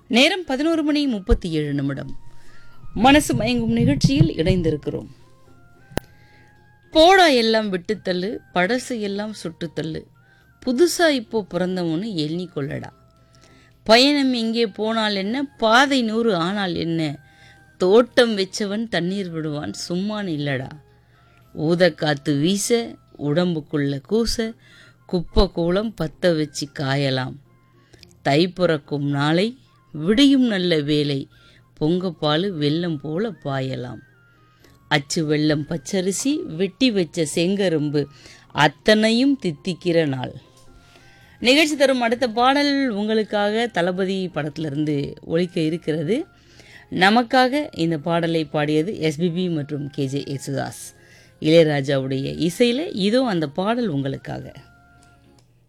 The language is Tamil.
நேரம் பதினோரு மணி முப்பத்தி ஏழு நிமிடம் மனசு மயங்கும் நிகழ்ச்சியில் இணைந்திருக்கிறோம் போடா எல்லாம் விட்டுத்தள்ளு பழசு எல்லாம் சுட்டுத்தள்ளு புதுசா இப்போ பிறந்தவனு எண்ணி கொள்ளடா பயணம் எங்கே போனால் என்ன பாதை நூறு ஆனால் என்ன தோட்டம் வச்சவன் தண்ணீர் விடுவான் சும்மா இல்லடா ஊதக்காத்து வீச உடம்புக்குள்ள கூச குப்பை கூளம் பத்த வச்சு காயலாம் தை பிறக்கும் நாளை விடியும் நல்ல வேலை பொங்கப்பாலு வெள்ளம் போல பாயலாம் அச்சு வெள்ளம் பச்சரிசி வெட்டி வச்ச செங்கரும்பு அத்தனையும் தித்திக்கிற நாள் நிகழ்ச்சி தரும் அடுத்த பாடல் உங்களுக்காக தளபதி படத்திலிருந்து ஒழிக்க இருக்கிறது நமக்காக இந்த பாடலை பாடியது எஸ்பிபி மற்றும் கேஜே யேசுதாஸ் இளையராஜாவுடைய இசையில் இதோ அந்த பாடல் உங்களுக்காக